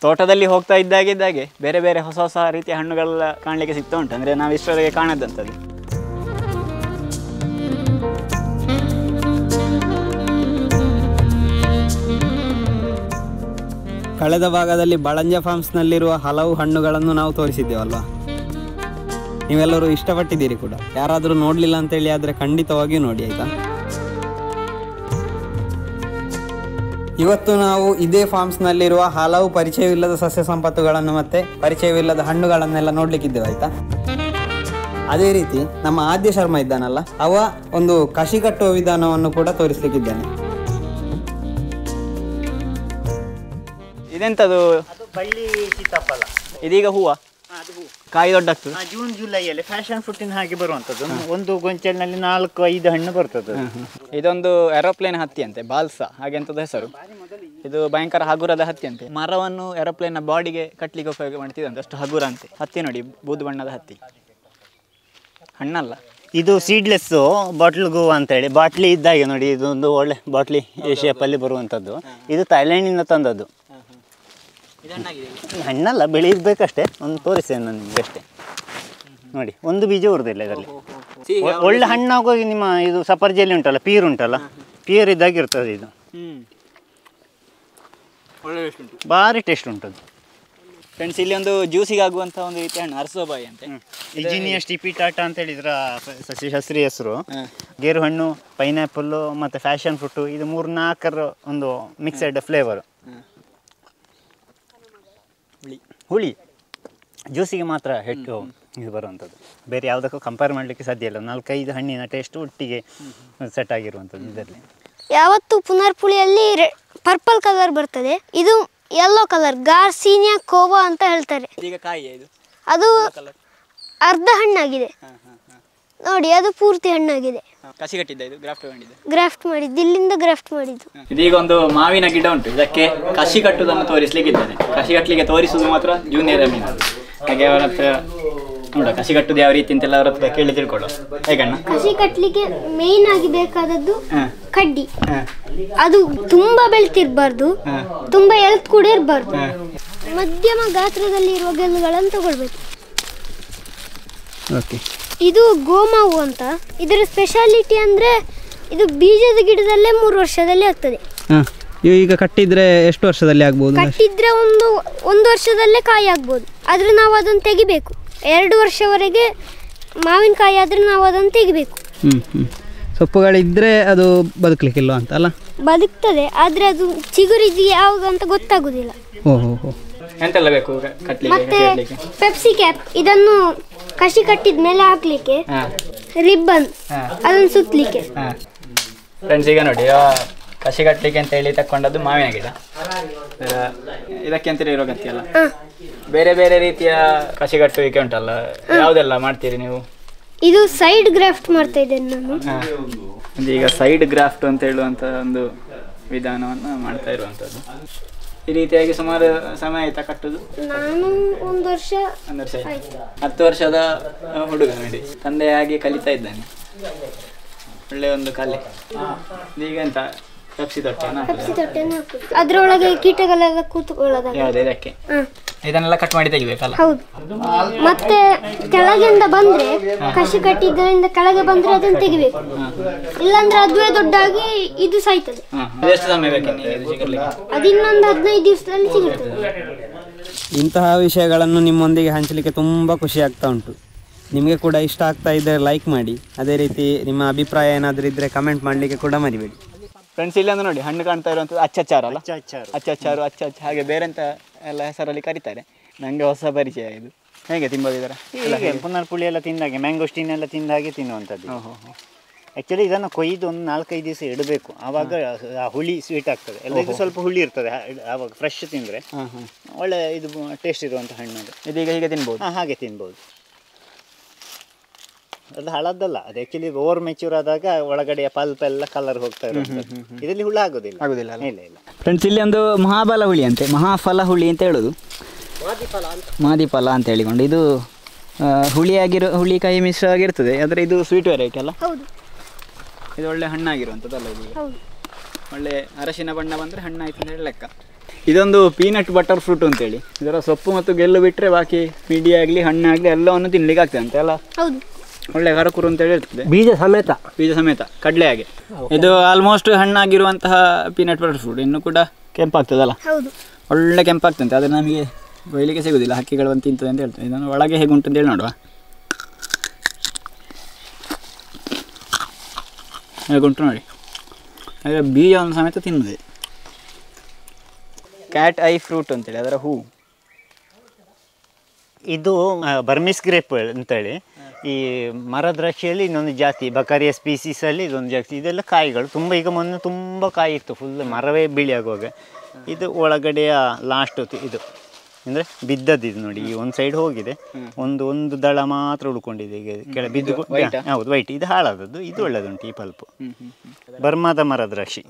ತೋಟದಲ್ಲಿ ಹೋಗ್ತಾ ಇದ್ದಾಗಿದ್ದಾಗೆ ಬೇರೆ ಬೇರೆ ಹೊಸ ಹೊಸ ರೀತಿಯ ಹಣ್ಣುಗಳೆಲ್ಲ ಕಾಣಲಿಕ್ಕೆ ಸಿಗ್ತಾ ಉಂಟು ಅಂದರೆ ನಾವು ಇಷ್ಟರವರೆಗೆ ಕಾಣದಂಥದ್ದು ಕಳೆದ ಭಾಗದಲ್ಲಿ ಬಳಂಜ ಫಾರ್ಮ್ಸ್ನಲ್ಲಿರುವ ಹಲವು ಹಣ್ಣುಗಳನ್ನು ನಾವು ತೋರಿಸಿದ್ದೇವಲ್ವಾ ನೀವೆಲ್ಲರೂ ಇಷ್ಟಪಟ್ಟಿದ್ದೀರಿ ಕೂಡ ಯಾರಾದರೂ ನೋಡಲಿಲ್ಲ ಅಂತೇಳಿ ಆದರೆ ಖಂಡಿತವಾಗಿಯೂ ನೋಡಿ ಆಯಿತಾ ಇವತ್ತು ನಾವು ಇದೇ ಫಾರ್ಮ್ಸ್ನಲ್ಲಿರುವ ಹಲವು ಪರಿಚಯವಿಲ್ಲದ ಸಸ್ಯ ಸಂಪತ್ತುಗಳನ್ನು ಮತ್ತೆ ಪರಿಚಯವಿಲ್ಲದ ಹಣ್ಣುಗಳನ್ನೆಲ್ಲ ನೋಡ್ಲಿಕ್ಕಿದ್ದೇವೆ ಆಯ್ತಾ ಅದೇ ರೀತಿ ನಮ್ಮ ಆದ್ಯ ಶರ್ಮ ಇದ್ದಾನಲ್ಲ ಅವ ಒಂದು ಕಸಿ ಕಟ್ಟುವ ವಿಧಾನವನ್ನು ಕೂಡ ತೋರಿಸ್ಲಿಕ್ಕಿದ್ದಾನೆ ಇದೆಂಥದ್ದು ಅದು ಬಳ್ಳಿ ಸೀತಾಫಲ ಇದೀಗ ಹೂವ ಅದು ಹೂ. ಕಾಯಿ ದೊಡ್ಡಾಗ್ತದೆ ಆ, ಜೂನ್ ಜುಲೈಯಲ್ಲಿ ಫ್ಯಾಷನ್ ಫ್ರೂಟಿನ ಹಾಗೆ ಬರುವಂಥದ್ದು ಒಂದು ಗೊಂಚಲಿನಲ್ಲಿ ನಾಲ್ಕು ಐದು ಹಣ್ಣು ಬರ್ತದೆ ಅದು. ಇದೊಂದು ಏರೋಪ್ಲೇನ್ ಹತ್ತಿ ಅಂತೆ ಬಾಲ್ಸಾ ಹಾಗೆ ಅಂತದ ಹೆಸರು ಇದು ಭಯಂಕರ ಹಗುರದ ಹತ್ತಿ ಅಂತೆ ಮರವನ್ನು ಏರೋಪ್ಲೇನ್ ಬಾಡಿಗೆ ಕಟ್ಲಿಕ್ಕೆ ಉಪಯೋಗ ಮಾಡ್ತಿದ್ದಂತೆ ಅಷ್ಟು ಹಗುರ ಅಂತೆ ಹತ್ತಿ ನೋಡಿ ಬೂದು ಬಣ್ಣದ ಹತ್ತಿ ಹಣ್ಣಲ್ಲ ಇದು ಸೀಡ್ಲೆಸ್ ಬಾಟ್ಲ್ ಗೋ ಅಂತೇಳಿ ಬಾಟ್ಲಿ ಇದ್ದಾಗೆ ನೋಡಿ ಇದೊಂದು ಒಳ್ಳೆ ಬಾಟ್ಲಿ ಈ ಶೇಪಲ್ಲಿ ಬರುವಂಥದ್ದು ಇದು ಥೈಲ್ಯಾಂಡಿಂದ ತಂದದ್ದು ಹಣ್ಣಲ್ಲ ಬೆಳೀಬೇಕಷ್ಟೇ ಒಂದು ತೋರಿಸ್ತೇನೆ ನಾನು ನಿಮ್ಗೆ ಅಷ್ಟೇ ನೋಡಿ ಒಂದು ಬೀಜ ಉರುದಿಲ್ಲ ಇದರಲ್ಲಿ ಒ- ಒಳ್ಳೆ ಹಣ್ಣಾಗೋಗಿ ನಿಮ್ಮ ಇದು ಸಫರ್ಜಲ್ಲಿ ಉಂಟಲ್ಲ ಪೀರ್ ಉಂಟಲ್ಲ ಪೀರ್ ಇದ್ದಾಗಿರ್ತದೆ ಇದು ಒಳ್ಳೆ ಉಂಟು ಭಾರಿ ಟೇಸ್ಟ್ ಉಂಟದು ಫ್ರೆಂಡ್ಸ್ ಇಲ್ಲಿ ಒಂದು ಜ್ಯೂಸಿಗೆ ಆಗುವಂಥ ಒಂದು ರೀತಿಯ ಹಣ್ಣು ಅರಸೋಬಾಯಿ ಅಂತೆ ಇಜಿನಿಯಸ್ ಟಿಪಿಟಾಟ ಅಂತ ಹೇಳಿದ್ರ ಸಸ್ಯಶಾಸ್ತ್ರಿ ಹೆಸರು ಗೇರು ಹಣ್ಣು ಪೈನಾಪಲ್ಲು ಮತ್ತು ಫ್ಯಾಷನ್ ಫ್ರೂಟು ಇದು ಮೂರು ನಾಲ್ಕರ ಒಂದು ಮಿಕ್ಸೆಡ್ ಫ್ಲೇವರು ಹುಳಿ ಹುಳಿ ಜ್ಯೂಸಿಗೆ ಮಾತ್ರ ಹೆಚ್ಚು ಇದು ಬರುವಂಥದ್ದು ಬೇರೆ ಯಾವುದಕ್ಕೂ ಕಂಪೇರ್ ಮಾಡಲಿಕ್ಕೆ ಸಾಧ್ಯ ಇಲ್ಲ ನಾಲ್ಕೈದು ಹಣ್ಣಿನ ಟೇಸ್ಟ್ ಒಟ್ಟಿಗೆ ಸೆಟ್ ಆಗಿರುವಂಥದ್ದು ಇದರಲ್ಲಿ ಯಾವತ್ತು ಪುನರ್ಪುಳಿಯಲ್ಲಿ ಪರ್ಪಲ್ ಕಲರ್ ಬರ್ತದೆ ಇದು ಯೆಲ್ಲೋ ಕಲರ್ ಗಾರ್ಸೀನಿಯಾ ಕೋವಾ ಅಂತ ಹೇಳ್ತಾರೆ ಈಗ ಕಾಯಿ ಇದು ಅದು ಕಲರ್ ಅರ್ಧ ಹಣ್ಣಾಗಿದೆ ಹಾಂ ಹಾಂ ಹಾಂ ನೋಡಿ ಅದು ಪೂರ್ತಿ ಹಣ್ಣಾಗಿದೆ ಕಸಿ ಕಟ್ಟಿದ್ದ ಇದು ಗ್ರಾಫ್ಟ್ ಮಾಡಿದ್ದು ಗ್ರಾಫ್ಟ್ ಮಾಡಿದ್ದು ಇಲ್ಲಿಂದ ಗ್ರಾಫ್ಟ್ ಮಾಡಿದ್ದು ಇದೀಗ ಒಂದು ಮಾವಿನ ಗಿಡ ಉಂಟು ಇದಕ್ಕೆ ಕಸಿ ಕಟ್ಟುವುದನ್ನು ತೋರಿಸ್ಲಿಕ್ಕಿದ್ದೇನೆ ಕಸಿ ಕಟ್ಟಲಿಕ್ಕೆ ತೋರಿಸುವುದು ಮಾತ್ರ ಜೂನಿಯರ್ ಮೀನು ಹಾಗೆ ಅವರ ಹತ್ರ ನೋಡ ಕಸಿ ಕಟ್ಟುದು ಯಾವ ರೀತಿ ಅಂತೆಲ್ಲ ಅವ್ರ ಹತ್ರ ಕೇಳಿ ತಿಳ್ಕೊಳ್ಳೋ ಹೇಗಣ್ಣ ಕಸಿ ಕಟ್ಟಲಿಕ್ಕೆ ಮೇಯ್ನ್ ಆಗಿ ಬೇಕಾದದ್ದು ಹಾಂ ಕಡ್ಡಿ ಹಾಂ ಅದು ತುಂಬಾ ಬೆಳ್ತಿರ್ಬಾರ್ದು ತುಂಬಾ ಎಲ್ತ್ ಕೂಡ ಇರಬಾರ್ದು ಮಧ್ಯಮ ಗಾತ್ರದಲ್ಲಿ ಇರುವ ಗೆಲ್ಲುಗಳನ್ನು ತಗೊಳ್ಬೇಕು ಓಕೆ ಇದು ಗೋಮಾವು ಅಂತ ಇದರ ಸ್ಪೆಷಾಲಿಟಿ ಅಂದ್ರೆ ಇದು ಬೀಜದ ಗಿಡದಲ್ಲೇ ಮೂರು ವರ್ಷದಲ್ಲಿ ಆಗ್ತದೆ ಹಾಂ ಈಗ ಕಟ್ಟಿದ್ರೆ ಎಷ್ಟು ವರ್ಷದಲ್ಲಿ ಆಗ್ಬೋದು ಕಟ್ಟಿದ್ರೆ ಒಂದು ಒಂದು ವರ್ಷದಲ್ಲೇ ಕಾಯಿ ಆಗ್ಬೋದು ಆದ್ರೆ ನಾವು ಅದನ್ನು ತೆಗಿಬೇಕು ಎರಡು ವರ್ಷವರೆಗೆ ಮಾವಿನಕಾಯಿ ಆದ್ರೆ ನಾವು ಅದನ್ನು ತೆಗಿಬೇಕು ಹ್ಞೂ ಹ್ಞೂ ಸೊಪ್ಪುಗಳಿದ್ದರೆ ಅದು ಬದುಕಲಿಕ್ಕಿಲ್ಲ ಅಂತ ಅಲ್ಲ ಬದುಕ್ತದೆ ಆದ್ರೆ ಅದು ಚಿಗುರಿದು ಯಾವುದು ಅಂತ ಗೊತ್ತಾಗುದಿಲ್ಲ ಓ ಹೋ ಹೋ ಎಂತೆಲ್ಲ ಬೇಕು ಕಟ್ಟಲಿಕ್ಕೆ ಮತ್ತೆ ಕಸಿ ಕಟ್ಟಲಿಕ್ಕೆ ಪೆಪ್ಸಿ ಕ್ಯಾಪ್ ಇದನ್ನು ಕಸಿ ಕಟ್ಟಿದ ಮೇಲೆ ಹಾಕ್ಲಿಕ್ಕೆ ಹಾಂ ರಿಬ್ಬನ್ ಹಾಂ ಅದನ್ನು ಸುತ್ತಲಿಕ್ಕೆ ಹಾಂ ಫ್ರೆಂಡ್ಸ್ ಈಗ ನೋಡಿ ಆ ಕಸಿ ಕಟ್ಟಲಿಕ್ಕೆ ಅಂತ ಹೇಳಿ ತಕ್ಕೊಂಡದ್ದು ಮಾವಿನ ಗಿಡ ಆ, ಇದಕ್ಕೆ ಅಂತ ಇರೋ ಗತಿಯಲ್ಲ ಹ. ಬೇರೆ ಬೇರೆ ರೀತಿಯ ಕಸಿ ಕಟ್ಟುವಿಕೆ ಉಂಟಲ್ಲ ಯಾವುದೆಲ್ಲ ಮಾಡ್ತೀರಿ ನೀವು ಇದು ಸೈಡ್ ಗ್ರಾಫ್ಟ್ ಮಾಡ್ತಾ ಇದ್ದೇನೆ ನಾನು ಹಾ. ಇದು ಈಗ ಸೈಡ್ ಗ್ರಾಫ್ಟ್ ಅಂತ ಹೇಳುವಂಥ ಒಂದು ವಿಧಾನವನ್ನು ಮಾಡ್ತಾ ಇರುವಂಥದ್ದು ಈ ರೀತಿಯಾಗಿ ಸುಮಾರು ಸಮಯ ಆಯ್ತಾ ಕಟ್ಟುದು ನಾನು ಒಂದು ವರ್ಷ ಒಂದು ವರ್ಷ ಆಯ್ತು ಆಯ್ತು ಹತ್ತು ವರ್ಷದ ಆ, ಹುಡುಗ ನೋಡಿ ತಂದೆಯಾಗಿ ಕಲಿತಾ ಇದ್ದಾನೆ ಒಳ್ಳೆ ಒಂದು ಕಲೆ ಈಗ ಎಂತ ಪೆಪ್ಸಿ ತೊಟ್ಟೆನ ಪೆಪ್ಸಿ ತೊಟ್ಟೆಯನ್ನು ಹಾಕುದು ಅದರೊಳಗೆ ಕೀಟಗಳೆಲ್ಲ ಕೂತ್ಕೊಳ್ಳೋದಾಗ ಯಾವುದು ಇದಕ್ಕೆ ಹ, ಇದನ್ನೆಲ್ಲ ಕಟ್ ಮಾಡಿ ತೆಗಿಬೇಕಲ್ಲ ಹೌದು ಮತ್ತೆ ಕೆಳಗಿಂದ ಬಂದ್ರೆ ಕಸಿ ಕಟ್ಟಿದ್ದರಿಂದ ಕೆಳಗೆ ಬಂದ್ರೆ ಅದನ್ನು ತೆಗಿಬೇಕು ಇಲ್ಲಾಂದ್ರೆ ಅದುವೇ ದೊಡ್ಡಾಗಿ ಇದು ಸಾಯ್ತದೆ ಹಾಂ ಅದೆಷ್ಟು ಸಮಯ ಬೇಕಿನ್ನು ಇದು ಸಿಗಲಿಕ್ಕೆ ಅದು ಇನ್ನೊಂದು ಹದಿನೈದು ದಿವಸದಲ್ಲಿ ಸಿಗುತ್ತದೆ ಇಂತಹ ವಿಷಯಗಳನ್ನು ನಿಮ್ಮೊಂದಿಗೆ ಹಂಚಲಿಕ್ಕೆ ತುಂಬ ಖುಷಿ ಆಗ್ತಾ ಉಂಟು ನಿಮಗೆ ಕೂಡ ಇಷ್ಟ ಆಗ್ತಾ ಇದ್ದರೆ ಲೈಕ್ ಮಾಡಿ ಅದೇ ರೀತಿ ನಿಮ್ಮ ಅಭಿಪ್ರಾಯ ಏನಾದರೂ ಇದ್ದರೆ ಕಮೆಂಟ್ ಮಾಡಲಿಕ್ಕೆ ಕೂಡ ಮರಿಬೇಡಿ ಫ್ರೆಂಡ್ಸ್ ಇಲ್ಲೊಂದು ನೋಡಿ ಹಣ್ಣು ಕಾಣ್ತಾ ಇರುವಂಥದ್ದು ಅಚ್ಚಚಾರ ಅಲ್ಲ ಅಚ್ಚಾರು ಅಚ್ಚಚಾರು ಅಚ್ಚಚ್ಚ ಹಾಗೆ ಬೇರೆ ಎಂತ ಎಲ್ಲ ಹೆಸರಲ್ಲಿ ಕರೀತಾರೆ ನನಗೆ ಹೊಸ ಪರಿಚಯ ಇದು ಹೇಗೆ ತಿಂಬೋದು ಇದರ ಹೀಗೆ ಪುನರ್ಪುಳಿ ಎಲ್ಲ ತಿಂದಾಗೆ ಮ್ಯಾಂಗೋಸ್ಟೀನ್ ಎಲ್ಲ ತಿಂದ ಹಾಗೆ ತಿನ್ನುವಂಥದ್ದು ಹೋ ಹೋ ಹೋ ಆ್ಯಕ್ಚುಲಿ ಇದನ್ನು ಕೊಯ್ದು ಒಂದು ನಾಲ್ಕೈದು ದಿವಸ ಇಡಬೇಕು ಆವಾಗ ಆ ಹುಳಿ ಸ್ವೀಟ್ ಆಗ್ತದೆ ಎಲ್ಲ ಇದು ಸ್ವಲ್ಪ ಹುಳಿ ಇರ್ತದೆ ಆ- ಆವಾಗ ಫ್ರೆಶ್ ತಿಂದರೆ ಹಾಂ ಹಾಂ ಒಳ್ಳೆ ಇದು ಟೇಸ್ಟ್ ಇರುವಂಥ ಹಣ್ಣು ಅದು ಇದೀಗ ಹೀಗೆ ತಿನ್ಬೋದು ಹಾಂ ಹಾಗೆ ತಿನ್ಬೋದು ಅದು ಹಳದ್ದಲ್ಲ ಅದು ಆ್ಯಕ್ಚುಲಿ ಓವರ್ ಮೆಚ್ಯೂರ್ ಆದಾಗ ಒಳಗಡೆಯ ಪಲ್ಪ್ ಎಲ್ಲ ಕಲರ್ ಹೋಗ್ತಾ ಇರುತ್ತೆ ಇದರಲ್ಲಿ ಹುಳ ಆಗೋದಿಲ್ಲ ಆಗುದಿಲ್ಲ ಅಲ್ಲ ಇಲ್ಲ ಇಲ್ಲ ಫ್ರೆಂಡ್ಸ್ ಇಲ್ಲಿ ಒಂದು ಮಹಾಬಲ ಹುಳಿ ಅಂತೆ ಮಹಾಫಲ ಹುಳಿ ಅಂತ ಹೇಳೋದು ಮಾದಿಫಲ ಅಂತ ಹೇಳಿಕೊಂಡು ಇದು ಆ, ಹುಳಿಯಾಗಿರೋ ಹುಳಿಕಾಯಿ ಮಿಶ್ರವಾಗಿರ್ತದೆ ಆದರೆ ಇದು ಸ್ವೀಟ್ ವೆರೈಟಿ ಅಲ್ಲ ಹೌದು ಇದು ಒಳ್ಳೆ ಹಣ್ಣಾಗಿರುವಂಥದ್ದಲ್ಲ ಇದು ಈಗ ಹೌದು ಒಳ್ಳೆ ಅರಶಿನ ಬಣ್ಣ ಬಂದರೆ ಹಣ್ಣಾಯ್ತು ಅಂತ ಹೇಳಿ ಲೆಕ್ಕ ಇದೊಂದು ಪೀನಟ್ ಬಟರ್ ಫ್ರೂಟ್ ಅಂತೇಳಿ ಇದರ ಸೊಪ್ಪು ಮತ್ತು ಗೆಲ್ಲು ಬಿಟ್ಟರೆ ಬಾಕಿ ಮಿಡಿ ಆಗಲಿ ಹಣ್ಣಾಗಲಿ ಎಲ್ಲವನ್ನು ತಿನ್ಲಿಕ್ಕೆ ಆಗ್ತದೆ ಅಂತೆ ಎಲ್ಲ ಹೌದು ಒಳ್ಳೆ ಕರಕುರು ಅಂತೇಳಿ ಇರ್ತದೆ ಬೀಜ ಸಮೇತ ಬೀಜ ಸಮೇತ ಕಡಲೆ ಹಾಗೆ ಇದು ಆಲ್ಮೋಸ್ಟ್ ಹಣ್ಣಾಗಿರುವಂತಹ ಪೀನಟ್ ಬಟರ್ ಫ್ರೂಟ್ ಇನ್ನು ಕೂಡ ಕೆಂಪಾಗ್ತದಲ್ಲ ಹೌದು ಒಳ್ಳೆ ಕೆಂಪಾಗ್ತಂತೆ ಆದರೆ ನಮಗೆ ಒಯ್ಲಿಕ್ಕೆ ಸಿಗೋದಿಲ್ಲ ಹಕ್ಕಿಗಳು ಬಂದು ತಿಂತದೆ ಅಂತ ಹೇಳ್ತೇವೆ ಇದನ್ನು ಒಳಗೆ ಹೇಗೆ ಉಂಟು ಅಂತೇಳಿ ನೋಡುವ ಹೇಗುಂಟು ನೋಡಿ ಹಾಗೆ ಬೀಜವನ್ನು ಸಮೇತ ತಿನ್ನದೆ ಕ್ಯಾಟ್ ಐ ಫ್ರೂಟ್ ಅಂತೇಳಿ ಅದರ ಹೂ ಇದು ಆ, ಬರ್ಮಿಸ್ ಗ್ರೇಪ್ ಅಂತೇಳಿ ಈ ಮರ ದ್ರಾಕ್ಷಿಯಲ್ಲಿ ಇನ್ನೊಂದು ಜಾತಿ ಬಕಾರಿಯ ಸ್ಪೀಸೀಸಲ್ಲಿ ಇದೊಂದು ಜಾತಿ ಇದೆಲ್ಲ ಕಾಯಿಗಳು ತುಂಬ ಈಗ ಮೊನ್ನೆ ತುಂಬ ಕಾಯಿ ಇತ್ತು ಫುಲ್ ಮರವೇ ಬಿಳಿ ಆಗುವಾಗ ಇದು ಒಳಗಡೆಯ ಲಾಸ್ಟ್ ಇದು ಅಂದರೆ ಬಿದ್ದದ್ದು ಇದು ನೋಡಿ ಈ ಒಂದು ಸೈಡ್ ಹೋಗಿದೆ ಒಂದು ಒಂದು ದಳ ಮಾತ್ರ ಉಳ್ಕೊಂಡಿದೆ ಈಗ ಕೆಳ ಬಿದ್ದು white ಆ? ಹೌದು ವೈಟ್ ಇದು ಹಾಳಾದದ್ದು ಇದು ಒಳ್ಳೆದುಂಟು ಈ ಪಲ್ಪು ಬರ್ಮಾದ ಮರ ದ್ರಾಕ್ಷಿ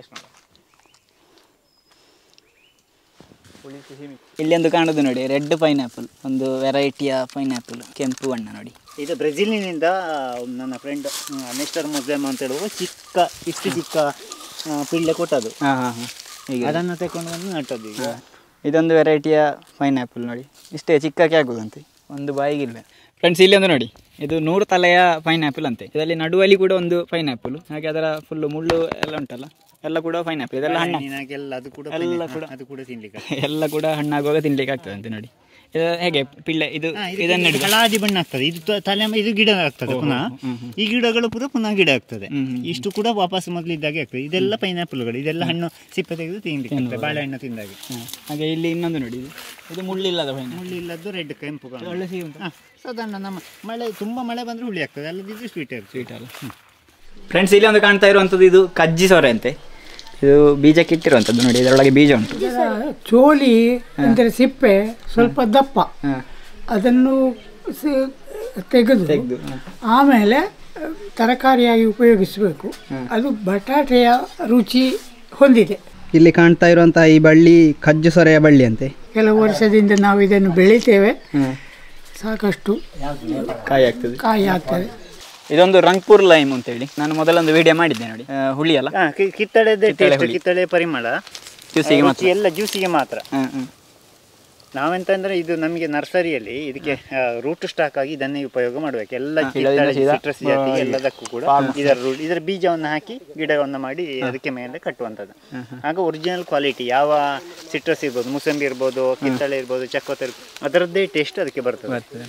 ಇಲ್ಲಿ ಒಂದು ಕಾಣೋದು ನೋಡಿ ರೆಡ್ ಪೈನಾಪಲ್ ಒಂದು ವೆರೈಟಿಯ ಪೈನಾಪಲ್ ಕೆಂಪು ಬಣ್ಣ ನೋಡಿ ಇದು ಬ್ರೆಜಿಲಿನಿಂದ ಒಂದು ನನ್ನ ಫ್ರೆಂಡ್ ಮಿಸ್ಟರ್ ಮುಸ್ಲಿಮ್ ಅಂತ ಹೇಳುವ ಚಿಕ್ಕ ಇಷ್ಟು ಚಿಕ್ಕ ಆ, ಪಿಳ್ಳೆ ಕೊಟ್ಟದು ಹಾಂ ಹಾಂ ಹಾಂ ಹೀಗೆ ಅದನ್ನು ತಗೊಂಡು ಬಂದು ನಟ್ಟದ್ದು ಈಗ ಇದೊಂದು ವೆರೈಟಿಯ ಪೈನಾಪಲ್ ನೋಡಿ ಇಷ್ಟೇ ಚಿಕ್ಕಕ್ಕೆ ಆಗೋದಂತೆ ಒಂದು ಬಾಯಿಗಿಲ್ಲ ಫ್ರೆಂಡ್ಸ್ ಇಲ್ಲಿ ಒಂದು ನೋಡಿ ಇದು ನೂರು ತಲೆಯ ಪೈನಾಪಲ್ ಅಂತೆ ಇದರಲ್ಲಿ ನಡುವಲ್ಲಿ ಕೂಡ ಒಂದು ಪೈನಾಪಲ್ ಹಾಗೆ ಅದರ ಫುಲ್ಲು ಮುಳ್ಳು ಎಲ್ಲ ಉಂಟಲ್ಲ ಎಲ್ಲ ಕೂಡ ಪೈನಾಪಲ್ ಇದೆಲ್ಲ ಹಣ್ಣು ಹಣ್ಣಿನಾಗೆಲ್ಲ ಅದು ಕೂಡ ಎಲ್ಲ ಪೈನೆ- ಕೂಡ- ಅದು ಕೂಡ ತಿನ್ಲಿಕ್ಕೆ ಎಲ್ಲ ಕೂಡ ಹಣ್ಣಾಗುವಾಗ ತಿನ್ಲಿಕ್ಕೆ ಆಗ್ತದೆ ಅಂತೆ ನೋಡಿ ಇದು ಹೇಗೆ ಪಿಳ್ಳೆ ಇದು ಇದನ್ನು ಹಿಡಿದು ಹಳಾದಿ ಬಣ್ಣ ಆಗ್ತದೆ ಇದು ತ- ತಲೆ ಇದು ಗಿಡ ಆಗ್ತದೆ ಪುನಃ ಈ ಗಿಡಗಳು ಪುನಃ ಪುನಃ ಗಿಡ ಆಗ್ತದೆ ಇಷ್ಟು ಕೂಡ ವಾಪಸ್ ಮೊದಲು ಇದ್ದಾಗೆ ಆಗ್ತದೆ ಇದೆಲ್ಲ ಪೈನಾಪಲ್ಗಳು ಇದೆಲ್ಲ ಹಣ್ಣು ಸಿಪ್ಪೆ ತೆಗೆದು ತಿನ್ಲಿಕ್ಕೆ ಆಗ್ತದೆ ಬಾಳೆಹಣ್ಣು ತಿಂದಾಗೆ ಹಾಂ. ಹಾಗೆ ಇಲ್ಲಿ ಇನ್ನೊಂದು ನೋಡಿ ಇದು ಇದು ಮುಳ್ಳಿಲ್ಲದ ಪೈನಾಪಲ್ ಹುಳಿ ಇಲ್ಲದ್ದು ರೆಡ್ ಕೆಂಪು ಕಾಣುದು. ಒಳ್ಳೆ ಸಿಹಿ ಉಂಟು ಹಾ, ಸಾಧಾರಣ ನಮ್ಮ ಮಳೆ ತುಂಬಾ ಮಳೆ ಬಂದ್ರೆ ಹುಳಿ ಆಗ್ತದೆ ಅಲ್ಲದಿದ್ರೆ ಸ್ವೀಟ್ ಇರ್ತದೆ ಸ್ವೀಟ್ ಅಲ್ಲ ಫ್ರೆಂಡ್ಸ್ ಇಲ್ಲಿ ಒಂದು ಕಾಣ್ತಾ ಇರುವಂಥದ್ದು ಇದು ಕಜ್ಜಿ ಸೊರೆ ಅಂತೆ ಇದು ಬೀಜಕ್ಕೆ ಇಟ್ಟಿರುವಂಥದ್ದು ನೋಡಿ ಇದರೊಳಗೆ ಬೀಜ ಉಂಟು ಚೋಲಿ ಅಂದರೆ ಸಿಪ್ಪೆ ಸ್ವಲ್ಪ ದಪ್ಪ ಹಾಂ ಅದನ್ನು ಸ- ತೆಗೆದು ತೆಗ್ದು, ಹ. ಆಮೇಲೆ ಅಹ್, ತರಕಾರಿಯಾಗಿ ಉಪಯೋಗಿಸಬೇಕು ಅದು ಬಟಾಟೆಯ ರುಚಿ ಹೊಂದಿದೆ ಇಲ್ಲಿ ಕಾಣ್ತಾ ಇರುವಂತಹ ಈ ಬಳ್ಳಿ ಕಜ್ಜು ಸೊರೆಯ ಬಳ್ಳಿ ಅಂತೆ ಕೆಲವು ವರ್ಷದಿಂದ ನಾವು ಇದನ್ನು ಬೆಳಿತೇವೆ ಹಾಂ ಸಾಕಷ್ಟು ಕಾಯಿ ಆಗ್ತದೆ ಕಾಯಿ ಆಗ್ತದೆ ಇದೊಂದು ರಂಗ್ಪುರ್ ಲೈಮ್ ಅಂತೇಳಿ ನಾನು ಮೊದಲೊಂದು ವಿಡಿಯೋ ಮಾಡಿದ್ದೆ ನೋಡಿ ಆ, ಹುಳಿ ಅಲ್ಲ ಹಾ, ಕಿ- ಕಿತ್ತಳೆದೇ ಕಿತ್ತಳೆ ಟೇಸ್ಟ್ ಹುಳಿ. ಕಿತ್ತಳೆ ಪರಿಮಳ ಜ್ಯೂಸಿಗೆ ರುಚಿ ಮಾತ್ರ ಎಲ್ಲ ಜ್ಯೂಸಿಗೆ ಮಾತ್ರ ಹಾಂ ಹಾಂ ನಾವೆಂತ ಅಂದ್ರೆ ಇದು ನಮಗೆ ನರ್ಸರಿಯಲ್ಲಿ ಇದಕ್ಕೆ ರೂಟ್ ಸ್ಟಾಕ್ ಆಗಿ ಇದನ್ನೇ ಉಪಯೋಗ ಮಾಡಬೇಕು ಎಲ್ಲ ಹಾ, ಗಿಡದಿಂದ ಸೀದಾ ಸಿಟ್ರಸ್ ಜಾತಿ ಎಲ್ಲದಕ್ಕೂ ಕೂಡ ಇದರ root- ಇದರ ಬೀಜವನ್ನು ಹಾಕಿ ಗಿಡವನ್ನು ಮಾಡಿ ಅದಕ್ಕೆ ಮೇಲೆ ಕಟ್ಟುವಂಥದ್ದು ಆಗ ಒರಿಜಿನಲ್ ಕ್ವಾಲಿಟಿ ಯಾವ ಸಿಟ್ರಸ್ ಇರ್ಬೋದು ಮುಸಂಬಿ ಇರ್ಬೋದು ಕಿತ್ತಳೆ ಇರ್ಬೋದು ಚಕ್ಕೋತ ಇರ್ಬೋದು ಅದರದ್ದೇ ಟೇಸ್ಟ್ ಅದಕ್ಕೆ ಬರ್ತದೆ ಬರ್ತದೆ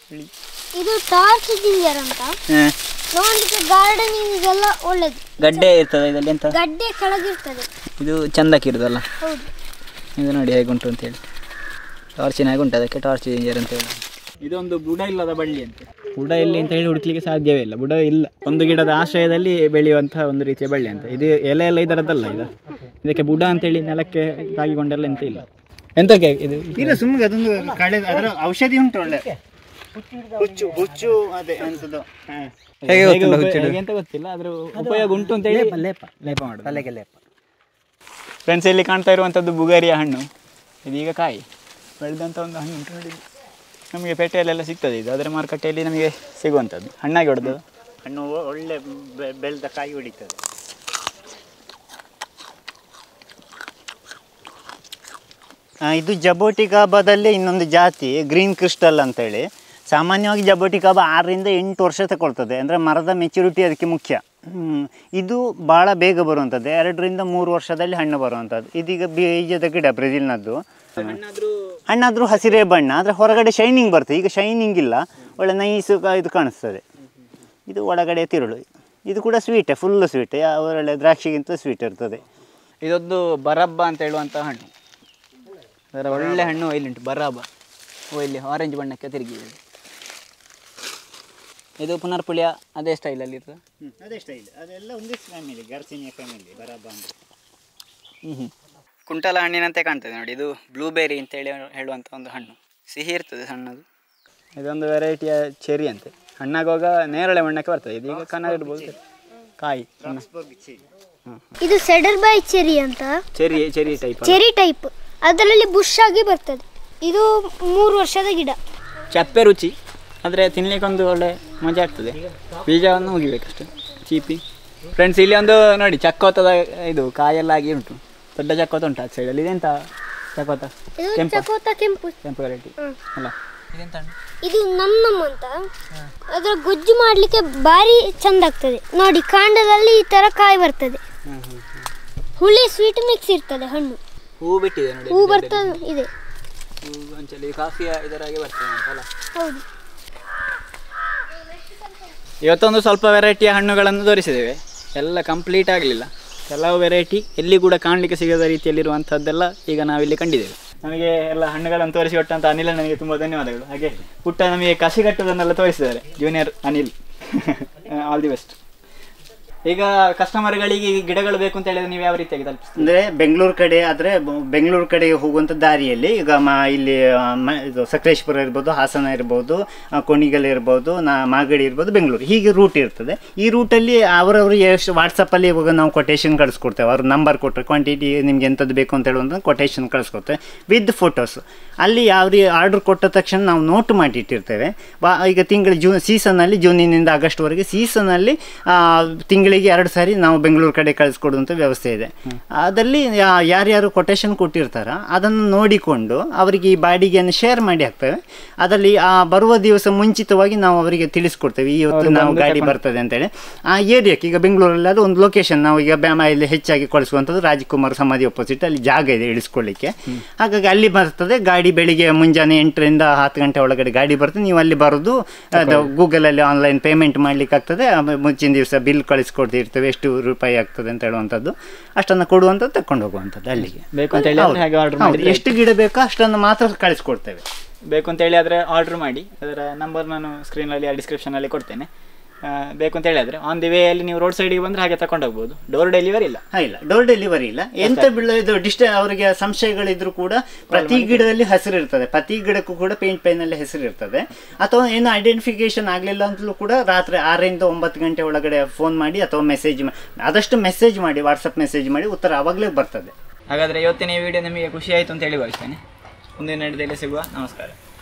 ಇದು ಟಾರ್ಚ್ ಜಿಂಜರ್ ಅಂತ ಹಾಂ ನೋಡ್ಲಿಕ್ಕೆ ಗಾರ್ಡನಿಂಗೆಲ್ಲ ಒಳ್ಳೇದು ಗಡ್ಡೆ ಇರ್ತದೆ ಇದರಲ್ಲಿ ಎಂತ ಗಡ್ಡೆ ಕೆಳಗಿರ್ತದೆ ಇದು ಚಂದಕ್ಕೆ ಇರೋದಲ್ಲ ಹೌದು ಇದು ನೋಡಿ ಹೇಗುಂಟು ಅಂತೇಳಿ ಟಾರ್ಚಿನ ಹೇಗೆ ಉಂಟು ಅದಕ್ಕೆ ಟಾರ್ಚ್ ಇಂಜರ್ ಅಂತ ಹೇಳಿ ಇದೊಂದು ಬುಡ ಇಲ್ಲದ ಬಳ್ಳಿ ಅಂತ ಬುಡ ಇಲ್ಲಿ ಅಂತ ಹೇಳಿ ಹುಡುಕ್ಲಿಕ್ಕೆ ಸಾಧ್ಯವೇ ಇಲ್ಲ ಬುಡ ಇಲ್ಲ ಒಂದು ಗಿಡದ ಆಶ್ರಯದಲ್ಲಿ ಬೆಳೆಯುವಂತಹ ಒಂದು ರೀತಿಯ ಬಳ್ಳಿ ಅಂತ ಇದು ಎಲೆ ಎಲ್ಲ ಇದರದ್ದಲ್ಲ ಇದು ಇದಕ್ಕೆ ಬುಡ ಅಂತೇಳಿ ನೆಲಕ್ಕೆ ತಾಗಿಕೊಂಡೆಲ್ಲ ಎಂತ ಇಲ್ಲ ಎಂತಕ್ಕೆ ಇದು ಇಲ್ಲ ಸುಮ್ಮನೆ ಅದೊಂದು ಕಳೆ ಅದರ ಔಷಧಿ ಉಂಟು ಒಳ್ಳೆ ಹುಚ್ಚು ಹುಚ್ಚು ಅದೇ ಎಂತದ್ದು ಹಾ. ಹೇಗೆ ಹೇಗೆ ಗೊತ್ತುಂಟ ಉಪಯೋಗ- ಹುಚ್ಚಿಡು? ಹೇಗೆ ಅಂತ ಗೊತ್ತಿಲ್ಲ ಅದ್ರ ಉಪಯೋಗ ಉಂಟು ಅಂತ ಹೇಳಿ ಲೇಪ ಲೇಪ ಮಾಡೋದು ಫ್ರೆಂಡ್ಸ್ ಇಲ್ಲಿ ಕಾಣ್ತಾ ಇರುವಂಥದ್ದು ಬುಗಾರಿಯ ಹಣ್ಣು ಇದೀಗ ಕಾಯಿ ಬೆಳೆದಂಥ ಒಂದು ಹಣ್ಣು ಉಂಟು ನೋಡಿ ನಮಗೆ ಪೇಟೆಯಲ್ಲೆಲ್ಲ ಸಿಗ್ತದೆ ಇದು ಅದರ ಮಾರುಕಟ್ಟೆಯಲ್ಲಿ ನಮಗೆ ಸಿಗುವಂಥದ್ದು ಹಣ್ಣಾಗಿ ಹೊಡೆದು ಹಣ್ಣು ಒ- ಒಳ್ಳೆ ಬೆ- ಬೆಳೆದ ಕಾಯಿ ಹೊಡಿತದೆ ಆ, ಇದು ಜಬೋಟಿ ಕಾಬಾದಲ್ಲೇ ಇನ್ನೊಂದು ಜಾತಿ ಗ್ರೀನ್ ಕ್ರಿಸ್ಟಲ್ ಅಂತೇಳಿ ಸಾಮಾನ್ಯವಾಗಿ ಜಬೋಟಿ ಕಾಬ ಆರರಿಂದ ಎಂಟು ವರ್ಷ ತಗೊಳ್ತದೆ ಅಂದರೆ ಮರದ ಮೆಚುರಿಟಿ ಅದಕ್ಕೆ ಮುಖ್ಯ ಹ್ಮ್. ಇದು ಭಾಳ ಬೇಗ ಬರುವಂಥದ್ದು ಎರಡರಿಂದ ಮೂರು ವರ್ಷದಲ್ಲಿ ಹಣ್ಣು ಬರುವಂಥದ್ದು ಇದೀಗ ಬೀಜದ ಗಿಡ ಬ್ರೆಜಿಲ್ನದ್ದು ಹಣ್ಣಾದರೂ ಹಸಿರೇ ಬಣ್ಣ ಆದರೆ ಹೊರಗಡೆ ಶೈನಿಂಗ್ ಬರ್ತದೆ ಈಗ ಶೈನಿಂಗ್ ಇಲ್ಲ ಒಳ್ಳೆ ನೈಸು ಇದು ಕಾಣಿಸ್ತದೆ ಇದು ಒಳಗಡೆ ತಿರುಳು ಇದು ಕೂಡ ಸ್ವೀಟೇ ಫುಲ್ ಸ್ವೀಟ್ ಒಳ್ಳೆ ದ್ರಾಕ್ಷಿಗಿಂತ ಸ್ವೀಟ್ ಇರ್ತದೆ ಇದೊಂದು ಬರಬ್ಬ ಅಂತ ಹೇಳುವಂಥ ಹಣ್ಣು ಅದರ ಒಳ್ಳೆ ಹಣ್ಣು ಇಲ್ಲಿಂಟು ಬರಾಬ ಓ ಇಲ್ಲಿ ಆರೆಂಜ್ ಬಣ್ಣಕ್ಕೆ ತಿರುಗಿದೆ ಇದು ಪುನರ್ಪುಳಿಯ ಅದೇ ಸ್ಟೈಲಲ್ಲಿ ಇರ್ತದೆ ಅದೇ ಸ್ಟೈಲ್ ಅದೆಲ್ಲ ಒಂದೇ ಫ್ಯಾಮಿಲಿ ಗರ್ಸಿನಿಯ ಫ್ಯಾಮಿಲಿ ಬರಾಬ ಅಂದ್ರೆ ಹ್ಞೂ ಕುಂಟಲ ಹಣ್ಣಿನಂತೆ ಕಾಣ್ತದೆ ನೋಡಿ ಇದು ಬ್ಲೂಬೆರಿ ಅಂತೇಳಿ ಹೇಳುವಂಥ ಒಂದು ಹಣ್ಣು ಸಿಹಿ ಇರ್ತದೆ ಸಣ್ಣದು ಇದೊಂದು ವೆರೈಟಿಯ ಚೆರಿ ಅಂತೆ ಹಣ್ಣಾಗುವಾಗ ನೇರಳೆ ಬಣ್ಣಕ್ಕೆ ಬರ್ತದೆ ಇದೀಗ ಕನ ಇರ್ಬೋದು ಕಾಯಿ ಇದು ಸೆಡರ್ ಬೈ ಚೆರಿ ಅಂತ cherry cherry type cherry type ಅದರಲ್ಲಿ ಬುಷ್ ಆಗಿ ಬರ್ತದೆ ಇದು ಮೂರು ವರ್ಷದ ಗಿಡ ಚಪ್ಪೆ ರುಚಿ ಆದರೆ ತಿನ್ಲಿಕ್ಕೊಂದು ಒಳ್ಳೆ ಮಜಾ ಆಗ್ತದೆ ಬೀಜವನ್ನು ಮುಗಿಬೇಕಷ್ಟೆ ಚೀಪಿ ಫ್ರೆಂಡ್ಸ್ ಇಲ್ಲಿ ಒಂದು ನೋಡಿ ಚಕ್ಕೋತದ ಇದು ಕಾಯೆಲ್ಲ ಆಗಿ ಉಂಟು ದೊಡ್ಡ ಚಕೋತ ಉಂಟು ಆ ಸೈಡಲ್ಲಿ ಇದೆಂತ ಚಕೋತ ಇದು ಕೆಂಪು ಚಕೋತ ಕೆಂಪು ಕೆಂಪು ವೆರೈಟಿ ಹ್ಮ್. ಅಲ್ಲ ಇದೆಂತ ಹಣ್ಣು ಇದು ನಮ್ ನಮ್ ಅಂತ ಅದರ ಗೊಜ್ಜು ಮಾಡ್ಲಿಕ್ಕೆ ಭಾರಿ ಚಂದ ಆಗ್ತದೆ ನೋಡಿ ಕಾಂಡದಲ್ಲಿ ಈ ತರ ಕಾಯಿ ಬರ್ತದೆ ಹುಳಿ ಸ್ವೀಟ್ ಮಿಕ್ಸ್ ಇರ್ತದೆ ಹಣ್ಣು ಹೂ ಬಿಟ್ಟಿದೆ ನೋಡಿ ಹೂ ಬರ್ತದೆ ಇದೆ ಹೂ ಒಂಚಲಿ ಕಾಫಿಯ ಇದರಾಗೆ ಬರ್ತದೆ ಅಂತ ಅಲ್ಲ ಹೌದು ಇವತ್ತೊಂದು ಸ್ವಲ್ಪ ವೆರೈಟಿಯ ಹಣ್ಣುಗಳನ್ನು ತೋರಿಸಿದ್ದೇವೆ ಎಲ್ಲ ಕಂಪ್ಲೀಟ್ ಆಗಲಿಲ್ಲ ಕೆಲವು ವೆರೈಟಿ ಎಲ್ಲಿ ಕೂಡ ಕಾಣಲಿಕ್ಕೆ ಸಿಗದ ರೀತಿಯಲ್ಲಿರುವಂಥದ್ದೆಲ್ಲ ಈಗ ನಾವಿಲ್ಲಿ ಕಂಡಿದ್ದೇವೆ ನಮಗೆ ಎಲ್ಲ ಹಣ್ಣುಗಳನ್ನು ತೋರಿಸಿಕೊಟ್ಟಂಥ ಅನಿಲ್ ನನಗೆ ತುಂಬ ಧನ್ಯವಾದಗಳು ಹಾಗೆ ಪುಟ್ಟ ನಮಗೆ ಕಸಿ ಕಟ್ಟುವುದನ್ನೆಲ್ಲ ತೋರಿಸಿದ್ದಾರೆ junior Anil all the best ಈಗ ಕಸ್ಟಮರ್ಗಳಿಗೆ ಈ ಗಿಡಗಳು ಬೇಕು ಅಂತ ಹೇಳಿದ್ರೆ ನೀವು ಯಾವ ರೀತಿಯಾಗಿ ತಲುಪಿಸ್ತೀರಿ ಅಂದರೆ ಬೆಂಗಳೂರು ಕಡೆ ಆದರೆ ಬೆಂಗಳೂರು ಕಡೆಗೆ ಹೋಗುವಂಥ ದಾರಿಯಲ್ಲಿ ಈಗ ಮ ಇಲ್ಲಿ ಆ, ಮ ಇದು ಸಕಲೇಶ್ಪುರ ಇರ್ಬೋದು ಹಾಸನ ಇರ್ಬೋದು ಆ, ಕೊಣಿಗಲ್ ಇರ್ಬೋದು ನಾ ಮಾಗಡಿ ಇರ್ಬೋದು ಬೆಂಗಳೂರು ಹೀಗೆ ರೂಟ್ ಇರ್ತದೆ ಈ ರೂಟಲ್ಲಿ ಅವರವರು ಎಷ್ಟು ವಾಟ್ಸಪ್ಪಲ್ಲಿ ಇವಾಗ ನಾವು ಕೊಟೇಶನ್ ಕಳಿಸ್ಕೊಡ್ತೇವೆ ಅವ್ರ ನಂಬರ್ ಕೊಟ್ಟರೆ ಕ್ವಾಂಟಿಟಿ ನಿಮ್ಗೆ ಎಂಥದ್ದು ಬೇಕು ಅಂತ ಹೇಳುವಂಥ ಕೊಟೇಶನ್ ಕಳಿಸ್ಕೊಡ್ತೇವೆ ವಿತ್ ಫೋಟೋಸ್ ಅಲ್ಲಿ ಯಾವ ರೀ ಆರ್ಡ್ರ್ ಕೊಟ್ಟ ತಕ್ಷಣ ನಾವು ನೋಟ್ ಮಾಡಿ ಇಟ್ಟಿರ್ತೇವೆ ವಾ ಈಗ ತಿಂಗಳು ಜೂನ್ ಸೀಸನಲ್ಲಿ ಜೂನಿನಿಂದ ಆಗಸ್ಟ್ವರೆಗೆ ಸೀಸನಲ್ಲಿ ತಿಂಗಳಿಗೆ ಎರಡು ಸಾರಿ ನಾವು ಬೆಂಗಳೂರು ಕಡೆ ಕಳಿಸ್ಕೊಡುವಂಥ ವ್ಯವಸ್ಥೆ ಇದೆ ಅದರಲ್ಲಿ ಯಾ- ಯಾರ್ಯಾರು ಕೊಟೇಶನ್ ಕೊಟ್ಟಿರ್ತಾರ ಅದನ್ನು ನೋಡಿಕೊಂಡು ಅವರಿಗೆ ಈ ಬಾಡಿಗೆಯನ್ನು ಶೇರ್ ಮಾಡಿ ಹಾಕ್ತೇವೆ ಅದರಲ್ಲಿ ಆ ಬರುವ ದಿವಸ ಮುಂಚಿತವಾಗಿ ನಾವು ಅವರಿಗೆ ತಿಳಿಸ್ಕೊಡ್ತೇವೆ ಇವತ್ತು ನಾವು ಗಾಡಿ ಬರ್ತದೆ ಅಂತೇಳಿ ಆ ಏರಿಯಾಕ್ಕೆ ಈಗ ಬೆಂಗಳೂರಲ್ಲಿ ಅದು ಒಂದು ಲೊಕೇಶನ್ ನಾವು ಈಗ ಬ್ಯಾಮ ಇಲ್ಲಿ ಹೆಚ್ಚಾಗಿ ಕಳಿಸುವಂಥದ್ದು ರಾಜ್ಕುಮಾರ್ ಸಮಾಧಿ ಅಪೋಸಿಟ್ ಅಲ್ಲಿ ಜಾಗ ಇದೆ ಇಳಿಸ್ಕೊಳ್ಳಿಕ್ಕೆ ಹಾಗಾಗಿ ಅಲ್ಲಿ ಬರ್ತದೆ ಗಾಡಿ ಬೆಳಿಗ್ಗೆ ಮುಂಜಾನೆ ಎಂಟರಿಂದ ಹತ್ತು ಗಂಟೆ ಒಳಗಡೆ ಗಾಡಿ ಬರ್ತದೆ ನೀವು ಅಲ್ಲಿ ಬರೋದು ಅದು ಗೂಗಲಲ್ಲಿ ಆನ್ಲೈನ್ ಪೇಮೆಂಟ್ ಮಾಡ್ಲಿಕ್ಕೆ ಆಗ್ತದೆ ಆಮೇಲೆ ಮುಂಚಿನ ದಿವಸ ಬಿಲ್ ಕಳಿಸ್ಕೊಡ್ತಿರ್ತೇವೆ ಎಷ್ಟು ರೂಪಾಯಿ ಆಗ್ತದೆ ಅಂತ ಹೇಳುವಂಥದ್ದು ಅಷ್ಟನ್ನು ಕೊಡುವಂಥದ್ದು ತಕೊಂಡು ಹೋಗುವಂಥದ್ದು ಅಲ್ಲಿಗೆ ಬೇಕು ಅಂತ ಹೇಳಿ ಹೌದು. ಹಾಗೆ order ಹೌದು. ಮಾಡಿದ್ರೆ ಎಷ್ಟು ಗಿಡ ಬೇಕೋ ಅಷ್ಟನ್ನು ಮಾತ್ರ ಕಳಿಸ್ಕೊಡ್ತೇವೆ ಬೇಕು ಅಂತ ಹೇಳಿ ಆದರೆ ಆರ್ಡ್ರ್ ಮಾಡಿ ಅದರ ನಂಬರ್ ನಾನು ಸ್ಕ್ರೀನಲ್ಲಿ ಡಿಸ್ಕ್ರಿಪ್ಷನಲ್ಲಿ ಕೊಡ್ತೇನೆ ಆ, ಬೇಕು ಅಂತ ಹೇಳಿದ್ರೆ ಆನ್ ದಿ ವೇ ಅಲ್ಲಿ ನೀವು ರೋಡ್ ಸೈಡಿಗೆ ಬಂದರೆ ಹಾಗೆ ತಗೊಂಡು ಹೋಗ್ಬೋದು ಡೋರ್ ಡೆಲಿವರಿ ಇಲ್ಲ ಹಾ, ಇಲ್ಲ ಡೋರ್ ಡೆಲಿವರಿ ಇಲ್ಲ ಎಂತ ಬೀಳ ಇದು ಡಿಸ್ಟ ಅವರಿಗೆ ಸಂಶಯಗಳಿದ್ರು ಕೂಡ ಪ್ರತಿ ಗಿಡದಲ್ಲಿ ಹೆಸರು ಇರ್ತದೆ ಪ್ರತಿ ಗಿಡಕ್ಕೂ ಕೂಡ ಪೇಂಟ್ ಪೈನಲ್ಲಿ ಹೆಸರು ಇರ್ತದೆ ಅಥವಾ ಏನು ಐಡೆಂಟಿಫಿಕೇಶನ್ ಆಗಲಿಲ್ಲ ಅಂತಲೂ ಕೂಡ ರಾತ್ರಿ ಆರರಿಂದ ಒಂಬತ್ತು ಗಂಟೆ ಒಳಗಡೆ ಫೋನ್ ಮಾಡಿ ಅಥವಾ ಮೆಸೇಜ್ ಆದಷ್ಟು ಮೆಸೇಜ್ ಮಾಡಿ ವಾಟ್ಸಪ್ ಮೆಸೇಜ್ ಮಾಡಿ ಉತ್ತರ ಆವಾಗಲೇ ಬರ್ತದೆ ಹಾಗಾದರೆ ಇವತ್ತಿನ ಈ ವಿಡಿಯೋ ನಿಮಗೆ ಖುಷಿ ಆಯಿತು ಅಂತ ಹೇಳಿ ಭಾವಿಸ್ತೇನೆ ಮುಂದಿನ ನಡೆದಲ್ಲಿ ಸಿಗುವ ನಮಸ್ಕಾರ